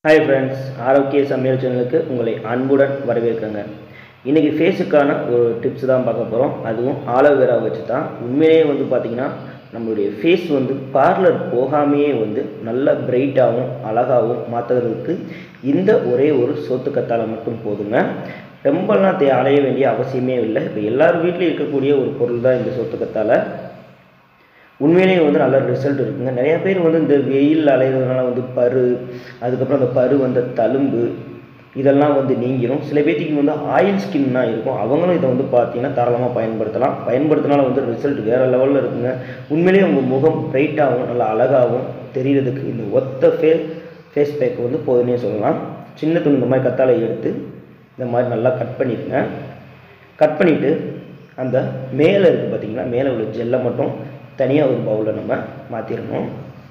hi friends ஆரோக்கிய சமையல் சேனலுக்கு உங்களை அன்புடன் வரவேற்கிறேங்க இன்றைக்கி ஃபேஸுக்கான ஒரு டிப்ஸ் தான் பார்க்க போகிறோம் அதுவும் ஆலோவேரா வச்சு தான் உண்மையிலேயே வந்து பார்த்திங்கன்னா நம்மளுடைய ஃபேஸ் வந்து பார்லர் போகாமையே வந்து நல்ல பிரைட்டாகவும் அழகாகவும் மாற்றுறதுக்கு இந்த ஒரே ஒரு சோத்துக்கத்தாழை மட்டும் போதுங்க ரொம்பலாம் தே அலைய வேண்டிய அவசியமே இல்லை இப்போ எல்லார் வீட்லேயும் இருக்கக்கூடிய ஒரு பொருள் தான் இந்த சோத்துக்கத்தாழை உண்மையிலேயே வந்து நல்ல ரிசல்ட் இருக்குங்க நிறைய பேர் வந்து இந்த வெயில் அலைகிறதுனால வந்து பரு அதுக்கப்புறம் அந்த பரு வந்த தழும்பு இதெல்லாம் வந்து நீங்கிரும் சில பேர்த்துக்கு வந்து ஆயில் ஸ்கின்னா இருக்கும் அவங்களும் இதை வந்து பார்த்தீங்கன்னா தாராளமாக பயன்படுத்தலாம் பயன்படுத்தினால வந்து ரிசல்ட் வேறு லெவலில் இருக்குங்க உண்மையிலேயே உங்கள் முகம் பிரைட்டாகவும் நல்லா அழகாகவும் தெரியறதுக்கு இந்த ஒத்த ஃபே ஃபேஸ் பேக் வந்து போதுன்னே சொல்லலாம் சின்ன துணி இந்த மாதிரி கத்தாழை எடுத்து இந்த மாதிரி நல்லா கட் பண்ணிடுங்க கட் பண்ணிவிட்டு அந்த மேலே இருக்குது பார்த்தீங்களா மேலே உள்ள ஜெல்லை மட்டும் தனியாக ஒரு பவுலில் நம்ம மாற்றிடணும்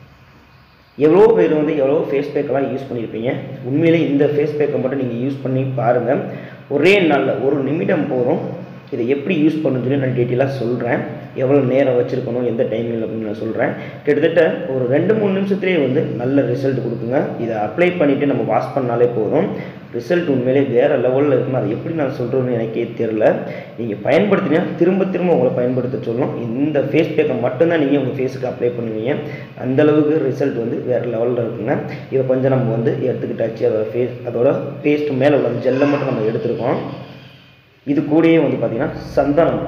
எவ்வளோ பேர் வந்து எவ்வளோ ஃபேஸ் பேக்கெல்லாம் யூஸ் பண்ணியிருப்பீங்க உண்மையிலே இந்த ஃபேஸ் பேக்கை மட்டும் நீங்கள் யூஸ் பண்ணி பாருங்கள் ஒரே நாளில் ஒரு நிமிடம் போதும் இதை எப்படி யூஸ் பண்ணணும்னு சொல்லி நான் டீட்டெயிலாக சொல்கிறேன் எவ்வளோ நேரம் வச்சுருக்கணும் எந்த டைமில் அப்படின்னு நான் சொல்கிறேன் கிட்டத்தட்ட ஒரு ரெண்டு மூணு நிமிஷத்துலேயே வந்து நல்ல ரிசல்ட் கொடுக்குங்க இதை அப்ளை பண்ணிவிட்டு நம்ம வாஷ் பண்ணாலே போதும் ரிசல்ட் உண்மையிலே வேறு லெவலில் இருக்குன்னு அதை எப்படி நான் சொல்கிறேன்னு எனக்கே தெரில நீங்கள் பயன்படுத்தினா திரும்ப திரும்ப உங்களை பயன்படுத்த சொல்லணும் இந்த ஃபேஸ் பேக்கை மட்டும்தான் நீங்கள் உங்கள் ஃபேஸுக்கு அப்ளை பண்ணுவீங்க அந்தளவுக்கு ரிசல்ட் வந்து வேறு லெவலில் இருக்குங்க இதை கொஞ்சம் நம்ம வந்து எடுத்துக்கிட்டாச்சு அதோட ஃபேஸ் அதோட பேஸ்ட் மேலே உள்ள ஜெல்லை மட்டும் நம்ம எடுத்துருக்கோம் இது கூடயே வந்து பார்த்திங்கன்னா சந்தனம்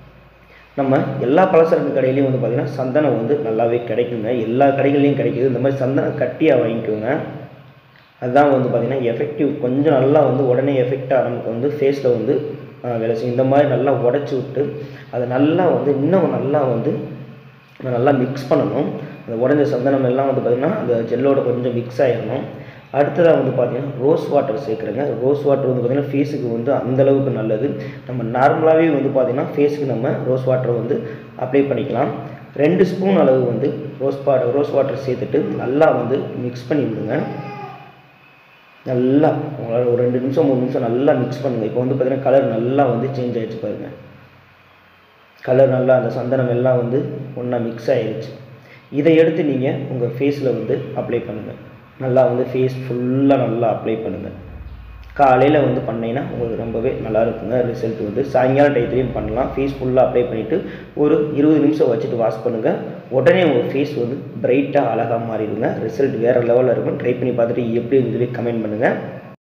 நம்ம எல்லா பலசரக்கு கடையிலையும் வந்து பார்த்திங்கன்னா சந்தனம் வந்து நல்லாவே கிடைக்குங்க எல்லா கடைகள்லையும் கிடைக்குது இந்த மாதிரி சந்தனம் கட்டியாக வாங்கிக்கோங்க அதுதான் வந்து பார்த்திங்கன்னா எஃபெக்டிவ் கொஞ்சம் நல்லா வந்து உடனே எஃபெக்டாக நமக்கு வந்து ஃபேஸில் வந்து வேலை செய்யும் இந்த மாதிரி நல்லா உடச்சி விட்டு அதை நல்லா வந்து இன்னும் நல்லா வந்து நல்லா மிக்ஸ் பண்ணணும் அந்த உடஞ்ச சந்தனம் எல்லாம் வந்து பார்த்திங்கன்னா அந்த ஜெல்லோட கொஞ்சம் மிக்ஸ் ஆகிடணும் அடுத்ததாக வந்து பார்த்திங்கன்னா ரோஸ் வாட்டர் சேர்க்குறேங்க ரோஸ் வாட்டர் வந்து பார்த்திங்கன்னா ஃபேஸுக்கு வந்து அந்தளவுக்கு நல்லது நம்ம நார்மலாகவே வந்து பார்த்திங்கன்னா ஃபேஸுக்கு நம்ம ரோஸ் வாட்டர் வந்து அப்ளை பண்ணிக்கலாம் ரெண்டு ஸ்பூன் அளவு வந்து ரோஸ் வாட்டர் ரோஸ் வாட்டர் சேர்த்துட்டு நல்லா வந்து மிக்ஸ் பண்ணி விடுங்க நல்லா உங்களால் ஒரு ரெண்டு நிமிஷம் மூணு நிமிஷம் நல்லா மிக்ஸ் பண்ணுங்கள் இப்போ வந்து பார்த்திங்கன்னா கலர் நல்லா வந்து சேஞ்ச் ஆகிடுச்சு பாருங்கள் கலர் நல்லா அந்த சந்தனம் எல்லாம் வந்து ஒன்றா மிக்ஸ் ஆகிடுச்சு இதை எடுத்து நீங்கள் உங்கள் ஃபேஸில் வந்து அப்ளை பண்ணுங்கள் நல்லா வந்து ஃபேஸ் ஃபுல்லாக நல்லா அப்ளை பண்ணுங்கள் காலையில் வந்து பண்ணிங்கன்னா உங்களுக்கு ரொம்பவே நல்லா இருக்குங்க ரிசல்ட் வந்து சாயங்காலம் டயத்துலையும் பண்ணலாம் ஃபேஸ் ஃபுல்லாக அப்ளை பண்ணிவிட்டு ஒரு இருபது நிமிஷம் வச்சுட்டு வாஷ் பண்ணுங்கள் உடனே உங்கள் ஃபேஸ் வந்து பிரைட்டாக அழகாக மாறிடுங்க ரிசல்ட் வேறு லெவலில் இருக்கும் ட்ரை பண்ணி பார்த்துட்டு எப்படி சொல்லி கமெண்ட் பண்ணுங்கள்